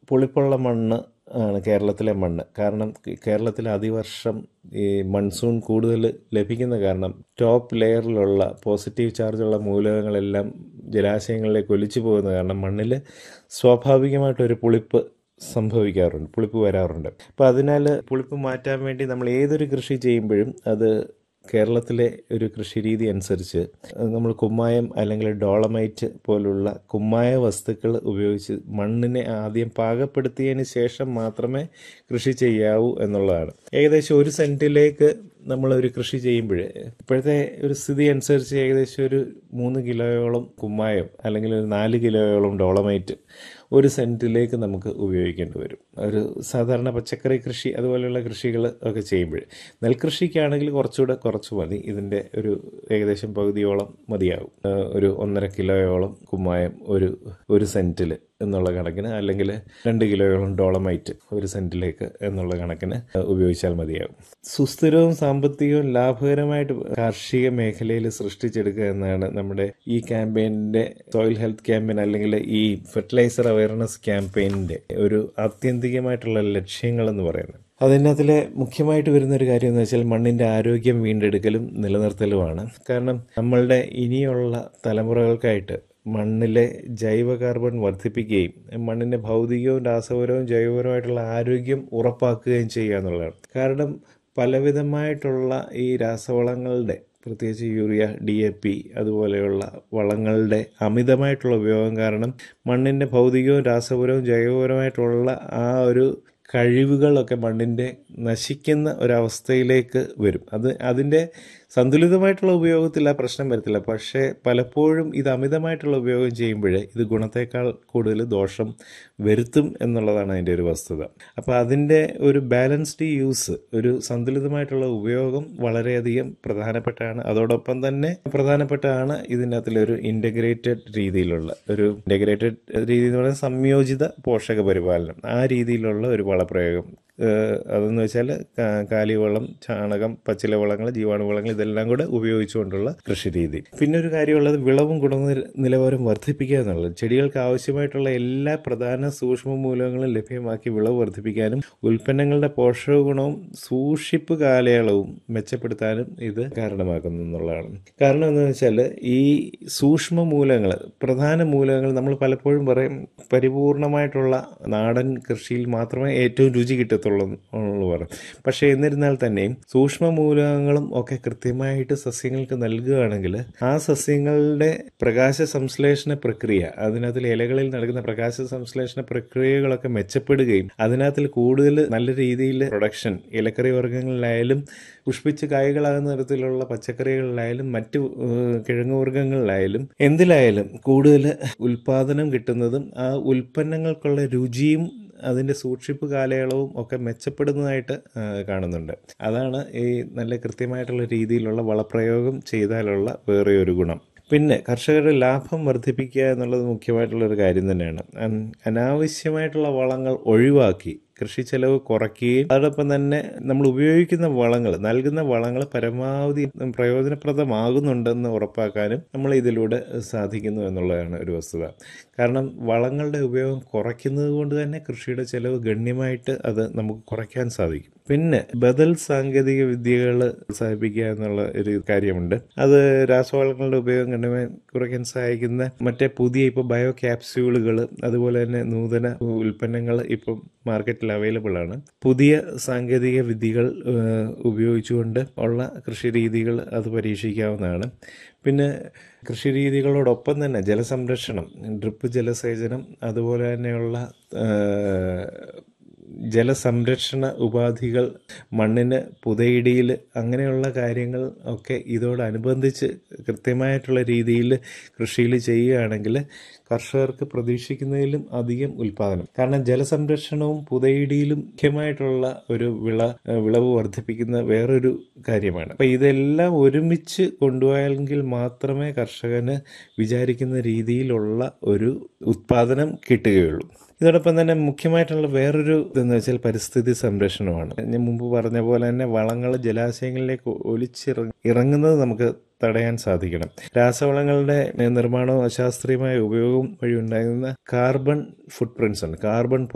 പുളിപ്പുള്ള മണ്ണ് ആണ് കേരളത്തിലെ മണ്ണ് കാരണം കേരളത്തിൽ അതിവർഷം ഈ മൺസൂൺ കൂടുതൽ ലഭിക്കുന്ന കാരണം ടോപ്പ് ലെയറിലുള്ള പോസിറ്റീവ് ചാർജുള്ള മൂലകങ്ങളെല്ലാം ജലാശയങ്ങളിലേക്ക് ഒലിച്ചു പോകുന്ന കാരണം മണ്ണിൽ സ്വാഭാവികമായിട്ടൊരു പുളിപ്പ് സംഭവിക്കാറുണ്ട് പുളിപ്പ് വരാറുണ്ട് അപ്പോൾ അതിനാൽ പുളിപ്പ് മാറ്റാൻ വേണ്ടി നമ്മൾ ഏതൊരു കൃഷി ചെയ്യുമ്പോഴും അത് കേരളത്തിലെ ഒരു കൃഷി രീതി അനുസരിച്ച് നമ്മൾ കുമ്മായം അല്ലെങ്കിൽ ഡോളമൈറ്റ് പോലുള്ള കുമ്മായ വസ്തുക്കൾ ഉപയോഗിച്ച് മണ്ണിനെ ആദ്യം പാകപ്പെടുത്തിയതിന് ശേഷം മാത്രമേ കൃഷി ചെയ്യാവൂ എന്നുള്ളതാണ് ഏകദേശം ഒരു സെൻറ്റിലേക്ക് നമ്മളൊരു കൃഷി ചെയ്യുമ്പോൾ ഇപ്പോഴത്തെ ഒരു സ്ഥിതി അനുസരിച്ച് ഏകദേശം ഒരു മൂന്ന് കിലോയോളം കുമ്മായം അല്ലെങ്കിൽ ഒരു നാല് കിലോയോളം ഡോളമൈറ്റ് ഒരു സെൻറ്റിലേക്ക് നമുക്ക് ഉപയോഗിക്കേണ്ടി വരും ഒരു സാധാരണ പച്ചക്കറി കൃഷി അതുപോലെയുള്ള കൃഷികൾ ഒക്കെ ചെയ്യുമ്പോൾ നെൽകൃഷിക്കാണെങ്കിൽ കുറച്ചുകൂടെ കുറച്ച് മതി ഇതിൻ്റെ ഒരു ഏകദേശം പകുതിയോളം മതിയാകും ഒരു ഒന്നര കിലോയോളം കുമ്മായം ഒരു ഒരു സെൻറ്റിൽ എന്നുള്ള കണക്കിന് അല്ലെങ്കിൽ രണ്ട് കിലോയോളം ഡോളമൈറ്റ് ഒരു സെൻറ്റിലേക്ക് എന്നുള്ള കണക്കിന് ഉപയോഗിച്ചാൽ മതിയാകും സുസ്ഥിരവും സാമ്പത്തികവും ലാഭകരമായിട്ട് കാർഷിക മേഖലയിൽ സൃഷ്ടിച്ചെടുക്കുക എന്നാണ് നമ്മുടെ ഈ ക്യാമ്പയിൻ്റെ സോയിൽ ഹെൽത്ത് ക്യാമ്പയിൻ അല്ലെങ്കിൽ ഈ ഫെർട്ടിലൈസർ അവയർനെസ് ക്യാമ്പയിൻ്റെ ഒരു ആത്യന്തികമായിട്ടുള്ള ലക്ഷ്യങ്ങളെന്ന് പറയുന്നത് അതിനകത്തിലെ മുഖ്യമായിട്ട് വരുന്ന ഒരു കാര്യം എന്ന് വെച്ചാൽ മണ്ണിൻ്റെ ആരോഗ്യം വീണ്ടെടുക്കലും നിലനിർത്തലുമാണ് കാരണം നമ്മളുടെ ഇനിയുള്ള തലമുറകൾക്കായിട്ട് മണ്ണിലെ ജൈവ കാർബൺ വർദ്ധിപ്പിക്കുകയും മണ്ണിൻ്റെ ഭൗതികവും രാസപരവും ജൈവപരമായിട്ടുള്ള ആരോഗ്യം ഉറപ്പാക്കുകയും ചെയ്യുക എന്നുള്ളതാണ് കാരണം പലവിധമായിട്ടുള്ള ഈ രാസവളങ്ങളുടെ പ്രത്യേകിച്ച് യൂറിയ ഡി എ പി അതുപോലെയുള്ള വളങ്ങളുടെ അമിതമായിട്ടുള്ള ഉപയോഗം കാരണം മണ്ണിൻ്റെ ഭൗതികവും രാസപരവും ജൈവപരമായിട്ടുള്ള ആ ഒരു കഴിവുകളൊക്കെ മണ്ണിൻ്റെ നശിക്കുന്ന ഒരവസ്ഥയിലേക്ക് വരും അത് അതിൻ്റെ സന്തുലിതമായിട്ടുള്ള ഉപയോഗത്തിൽ ആ പ്രശ്നം വരത്തില്ല പക്ഷേ പലപ്പോഴും ഇത് അമിതമായിട്ടുള്ള ഉപയോഗം ചെയ്യുമ്പോൾ ഇത് ഗുണത്തേക്കാൾ കൂടുതൽ ദോഷം വരുത്തും എന്നുള്ളതാണ് അതിൻ്റെ ഒരു വസ്തുത അപ്പോൾ അതിൻ്റെ ഒരു ബാലൻസ്ഡ് യൂസ് ഒരു സന്തുലിതമായിട്ടുള്ള ഉപയോഗം വളരെയധികം പ്രധാനപ്പെട്ടാണ് അതോടൊപ്പം തന്നെ പ്രധാനപ്പെട്ടാണ് ഇതിനകത്തിലൊരു ഇൻ്റഗ്രേറ്റഡ് രീതിയിലുള്ള ഒരു ഇൻ്റഗ്രേറ്റഡ് രീതി എന്ന് പറയുന്നത് സംയോജിത പോഷക പരിപാലനം ആ രീതിയിലുള്ള ഒരു വളപ്രയോഗം അതെന്ന് വെച്ചാൽ കാലിവളം ചാണകം പച്ചില വളങ്ങൾ ജീവാണുവളങ്ങൾ ഇതെല്ലാം കൂടെ ഉപയോഗിച്ചുകൊണ്ടുള്ള കൃഷി രീതി പിന്നെ ഒരു കാര്യമുള്ളത് വിളവും ഗുണ നിലവാരം വർദ്ധിപ്പിക്കുക എന്നുള്ളത് ചെടികൾക്ക് ആവശ്യമായിട്ടുള്ള എല്ലാ പ്രധാന സൂക്ഷ്മ മൂലകങ്ങളും ലഭ്യമാക്കി വിളവ് വർദ്ധിപ്പിക്കാനും ഉൽപ്പന്നങ്ങളുടെ പോഷക ഗുണവും സൂക്ഷിപ്പ് കാലയളവും മെച്ചപ്പെടുത്താനും ഇത് കാരണമാക്കുന്നു എന്നുള്ളതാണ് കാരണം എന്താണെന്ന് വെച്ചാൽ ഈ സൂക്ഷ്മ മൂലകങ്ങൾ പ്രധാന മൂലകങ്ങൾ നമ്മൾ പലപ്പോഴും പറയും പരിപൂർണമായിട്ടുള്ള നാടൻ കൃഷിയിൽ മാത്രമേ ഏറ്റവും രുചി കിട്ടത്തുള്ളൂ ഉള്ളൂ പറയും പക്ഷേ എന്നിരുന്നാൽ തന്നെയും സൂക്ഷ്മ മൂലകങ്ങളും ഒക്കെ കൃത്യമായിട്ട് സസ്യങ്ങൾക്ക് നൽകുകയാണെങ്കിൽ ആ സസ്യങ്ങളുടെ പ്രകാശ സംശ്ലേഷണ പ്രക്രിയ അതിനകത്തിൽ ഇലകളിൽ നടക്കുന്ന പ്രകാശ സംശ്ലേഷണ പ്രക്രിയകളൊക്കെ മെച്ചപ്പെടുകയും അതിനകത്തിൽ കൂടുതൽ നല്ല രീതിയിൽ പ്രൊഡക്ഷൻ ഇലക്കറി വർഗ്ഗങ്ങളിലായാലും പുഷ്പിച്ച് കായ്കളാകുന്ന തരത്തിലുള്ള പച്ചക്കറികളിലായാലും മറ്റു കിഴങ്ങുവർഗ്ഗങ്ങളിലായാലും എന്തിലായാലും കൂടുതൽ ഉൽപാദനം കിട്ടുന്നതും ആ ഉൽപ്പന്നങ്ങൾക്കുള്ള രുചിയും അതിൻ്റെ സൂക്ഷിപ്പ് കാലയളവും ഒക്കെ മെച്ചപ്പെടുന്നതായിട്ട് കാണുന്നുണ്ട് അതാണ് ഈ നല്ല കൃത്യമായിട്ടുള്ള രീതിയിലുള്ള വളപ്രയോഗം ചെയ്താലുള്ള വേറെ ഒരു ഗുണം പിന്നെ കർഷകരുടെ ലാഭം വർദ്ധിപ്പിക്കുക എന്നുള്ളത് മുഖ്യമായിട്ടുള്ള ഒരു കാര്യം തന്നെയാണ് അനാവശ്യമായിട്ടുള്ള വളങ്ങൾ ഒഴിവാക്കി കൃഷി ചെലവ് കുറയ്ക്കുകയും അതോടൊപ്പം തന്നെ നമ്മൾ ഉപയോഗിക്കുന്ന വളങ്ങൾ നൽകുന്ന വളങ്ങൾ പരമാവധി പ്രയോജനപ്രദമാകുന്നുണ്ടെന്ന് ഉറപ്പാക്കാനും നമ്മൾ ഇതിലൂടെ സാധിക്കുന്നു എന്നുള്ളതാണ് ഒരു വസ്തുത കാരണം വളങ്ങളുടെ ഉപയോഗം കുറയ്ക്കുന്നത് കൊണ്ട് തന്നെ കൃഷിയുടെ ചെലവ് ഗണ്യമായിട്ട് അത് നമുക്ക് കുറയ്ക്കാൻ സാധിക്കും പിന്നെ ബദൽ സാങ്കേതിക വിദ്യകൾ പ്രോത്സാഹിപ്പിക്കുക എന്നുള്ള ഒരു കാര്യമുണ്ട് അത് രാസവളങ്ങളുടെ ഉപയോഗം ഗണ്യമായി കുറയ്ക്കാൻ സഹായിക്കുന്ന മറ്റേ പുതിയ ഇപ്പോൾ ബയോ ക്യാപ്സ്യൂളുകൾ അതുപോലെ തന്നെ നൂതന ഉൽപ്പന്നങ്ങൾ ഇപ്പം മാർക്കറ്റിൽ അവൈലബിൾ ആണ് പുതിയ സാങ്കേതിക വിദ്യകൾ ഉപയോഗിച്ചുകൊണ്ട് ഉള്ള കൃഷി രീതികൾ അത് പരീക്ഷിക്കാവുന്നതാണ് പിന്നെ കൃഷി രീതികളോടൊപ്പം തന്നെ ജലസംരക്ഷണം ഡ്രിപ്പ് ജലസേചനം അതുപോലെ തന്നെയുള്ള ജലസംരക്ഷണ ഉപാധികൾ മണ്ണിന് പുതയിടിയിൽ അങ്ങനെയുള്ള കാര്യങ്ങൾ ഒക്കെ ഇതോടനുബന്ധിച്ച് കൃത്യമായിട്ടുള്ള രീതിയിൽ കൃഷിയിൽ ചെയ്യുകയാണെങ്കിൽ കർഷകർക്ക് പ്രതീക്ഷിക്കുന്നതിലും അധികം ഉൽപാദനം കാരണം ജലസംരക്ഷണവും പുതയിടിയിലും മുഖ്യമായിട്ടുള്ള ഒരു വിള വിളവ് വർദ്ധിപ്പിക്കുന്ന വേറൊരു കാര്യമാണ് അപ്പം ഇതെല്ലാം ഒരുമിച്ച് കൊണ്ടുപോയെങ്കിൽ മാത്രമേ കർഷകന് വിചാരിക്കുന്ന രീതിയിലുള്ള ഒരു ഉത്പാദനം കിട്ടുകയുള്ളൂ ഇതോടൊപ്പം തന്നെ മുഖ്യമായിട്ടുള്ള വേറൊരു ഇതെന്ന് വെച്ചാൽ പരിസ്ഥിതി സംരക്ഷണമാണ് ഞാൻ മുമ്പ് പറഞ്ഞ പോലെ തന്നെ വളങ്ങൾ ജലാശയങ്ങളിലേക്ക് ഒലിച്ചിറ ഇറങ്ങുന്നത് നമുക്ക് തടയാൻ സാധിക്കണം രാസവളങ്ങളുടെ നിർമ്മാണവും അശാസ്ത്രീയമായ ഉപയോഗവും വഴി ഉണ്ടാകുന്ന കാർബൺ ഫുട് പ്രിന്റ്സ് ഉണ്ട് കാർബൺ